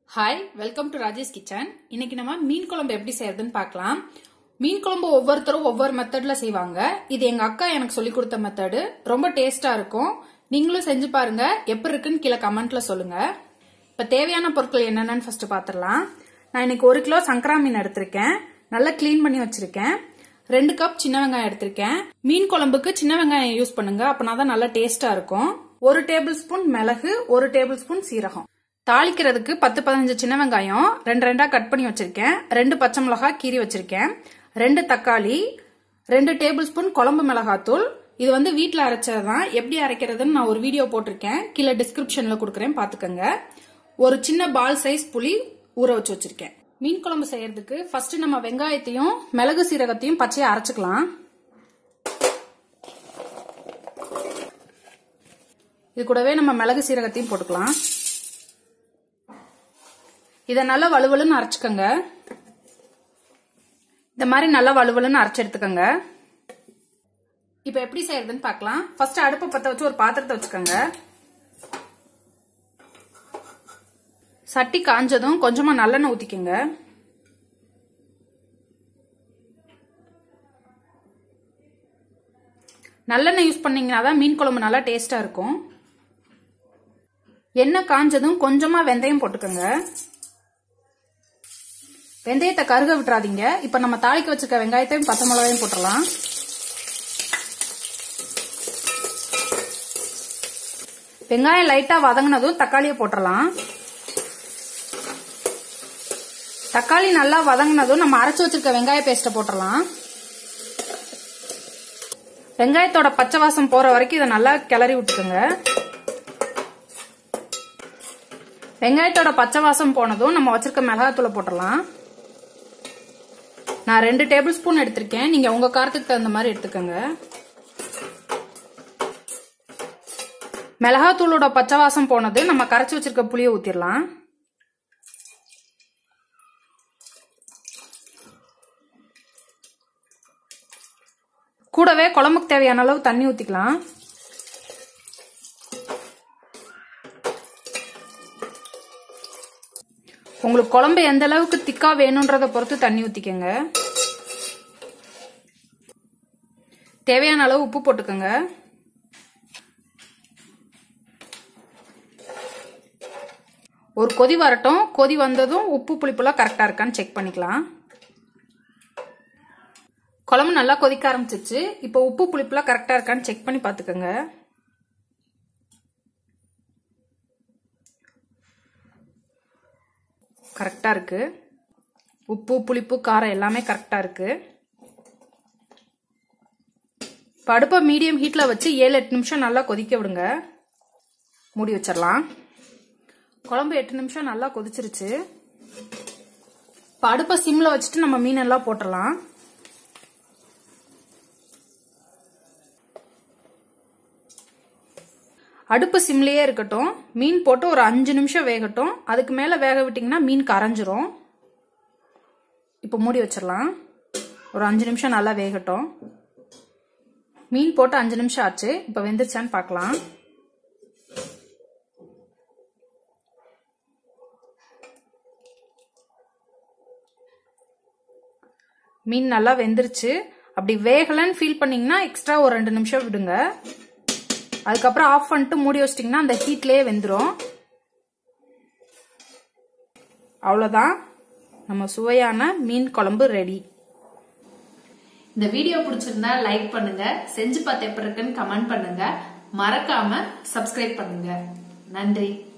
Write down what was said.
hi welcome to Rajesh kitchen இன்னைக்கு நம்ம மீன் குழம்பு எப்படி செய்யறதுன்னு பார்க்கலாம் மீன் குழம்பு ஒவ்வொருத்தரும் ஒவ்வொரு மெத்தட்ல செய்வாங்க இது எங்க அக்கா எனக்கு சொல்லி கொடுத்த மெத்தடு ரொம்ப டேஸ்டா இருக்கும் நீங்களும் செஞ்சு பாருங்க எப்படி இருக்குன்னு கீழே கமெண்ட்ல சொல்லுங்க இப்ப தேவையான பொருட்கள் என்னென்னு ஃபர்ஸ்ட் பாத்திரலாம் நான் இன்னைக்கு ஒரு கிலோ சங்கரா மீன் எடுத்திருக்கேன் நல்லா க்ளீன் பண்ணி வச்சிருக்கேன் ரெண்டு கப் சின்ன வெங்காயம் எடுத்திருக்கேன் மீன் குழம்புக்கு சின்ன வெங்காயம் யூஸ் பண்ணுங்க அப்பனா தான் நல்லா டேஸ்டா இருக்கும் ஒரு டேபிள் ஸ்பூன் மிளகு ஒரு டேபிள் ஸ்பூன் சீரகம் தாளிக்கிறதுக்கு பத்து பதினஞ்சு சின்ன வெங்காயம் ரெண்டு ரெண்டா கட் பண்ணி வச்சிருக்கேன் ரெண்டு பச்சை மிளகாய் கீறி வச்சிருக்கேன் ரெண்டு தக்காளி ரெண்டு டேபிள் ஸ்பூன் குழம்பு மிளகாத்தூள் இது வந்து வீட்டில் அரைச்சது தான் எப்படி அரைக்கிறதுன்னு நான் ஒரு வீடியோ போட்டிருக்கேன் கீழே டிஸ்கிரிப்ஷன்ல கொடுக்குறேன் பாத்துக்கோங்க ஒரு சின்ன பால் சைஸ் புளி ஊற வச்சு வச்சிருக்கேன் மீன் குழம்பு செய்யறதுக்கு ஃபர்ஸ்ட் நம்ம வெங்காயத்தையும் மிளகு சீரகத்தையும் பச்சையா அரைச்சுக்கலாம் இது கூடவே நம்ம மிளகு சீரகத்தையும் போட்டுக்கலாம் இதை நல்லா வலுவலுன்னு அரைச்சுக்கோங்க இந்த மாதிரி நல்லா வலுவலுன்னு அரைச்சு எடுத்துக்கோங்க இப்ப எப்படி செய்யறதுன்னு பார்க்கலாம் ஃபர்ஸ்ட் அடுப்பை பத்த வச்சு ஒரு பாத்திரத்தை வச்சுக்கோங்க சட்டி காஞ்சதும் கொஞ்சமா நல்லெண்ணெய் ஊத்திக்கோங்க நல்லெண்ணெய் யூஸ் பண்ணீங்கன்னா தான் மீன் குழம்பு நல்லா டேஸ்டா இருக்கும் எண்ணெய் காஞ்சதும் கொஞ்சமா வெந்தயம் போட்டுக்கோங்க வெந்தயத்தை கருக விட்டுறாதீங்க இப்ப நம்ம தாளிக்க வச்சிருக்க வெங்காயத்தையும் பச்சை மிளகாயும் போட்டுடலாம் வெங்காயம் லைட்டா வதங்கினதும் தக்காளியை போட்டுடலாம் தக்காளி நல்லா வதங்கினதும் நம்ம அரைச்சு வச்சிருக்க வெங்காய பேஸ்ட்டை போட்டுடலாம் வெங்காயத்தோட பச்சை வாசம் போற வரைக்கும் இதை நல்லா கிளறி விட்டுக்கோங்க வெங்காயத்தோட பச்சை வாசம் போனதும் நம்ம வச்சிருக்க மிளகாத்தூளை போட்டுடலாம் நான் ரெண்டு டேபிள் ஸ்பூன் எடுத்திருக்கேன் நீங்க உங்க காரத்துக்கு தகுந்த மாதிரி எடுத்துக்கோங்க மிளகாத்தூளோட பச்சை வாசம் போனது நம்ம கரைச்சி வச்சிருக்க புளியை ஊத்திடலாம் கூடவே குழம்புக்கு தேவையான அளவு தண்ணி ஊத்திக்கலாம் உங்களுக்கு குழம்பு எந்த அளவுக்கு திக்கா வேணும்ன்றத பொறுத்து தண்ணி ஊத்திக்கோங்க தேவையான அளவு உப்பு போட்டுக்கோங்க ஒரு கொதி வரட்டும் கொதி வந்ததும் உப்பு புளிப்புலாம் கரெக்டா இருக்கான்னு செக் பண்ணிக்கலாம் குழம்பு நல்லா கொதிக்க ஆரம்பிச்சிச்சு இப்போ உப்பு புளிப்புலாம் கரெக்டா இருக்கான்னு செக் பண்ணி பாத்துக்கோங்க கரெக்டா இருக்கு உப்பு புளிப்பு காரம் எல்லாமே கரெக்டா இருக்கு படுப்பை மீடியம் ஹீட்ல வச்சு ஏழு எட்டு நிமிஷம் நல்லா கொதிக்க விடுங்க மூடி வச்சிடலாம் குழம்பு எட்டு நிமிஷம் நல்லா கொதிச்சிருச்சு அடுப்பை சிம்ல வச்சுட்டு நம்ம மீன் எல்லாம் போட்டுடலாம் அடுப்பு சிம்லயே இருக்கட்டும் மீன் போட்டு ஒரு அஞ்சு நிமிஷம் வேகட்டும் அதுக்கு மேல வேக விட்டீங்கன்னா மீன் கரைஞ்சிரும் இப்போ மூடி வச்சிடலாம் ஒரு அஞ்சு நிமிஷம் நல்லா வேகட்டும் மீன் போட்டு அஞ்சு நிமிஷம் ஆச்சு இப்போ வெந்துருச்சான்னு பார்க்கலாம் மீன் நல்லா வெந்துருச்சு அப்படி வேகலன்னு ஃபீல் பண்ணீங்கன்னா எக்ஸ்ட்ரா ஒரு ரெண்டு நிமிஷம் விடுங்க அதுக்கப்புறம் ஆஃப் பண்ணிட்டு மூடி வச்சிட்டிங்கன்னா அந்த ஹீட்லேயே வெந்துடும் அவ்வளோதான் நம்ம சுவையான மீன் குழம்பு ரெடி இந்த வீடியோ பிடிச்சிருந்தா லைக் பண்ணுங்க செஞ்சு பார்த்து எப்படி இருக்குன்னு கமெண்ட் பண்ணுங்க மறக்காம சப்ஸ்கிரைப் பண்ணுங்க நன்றி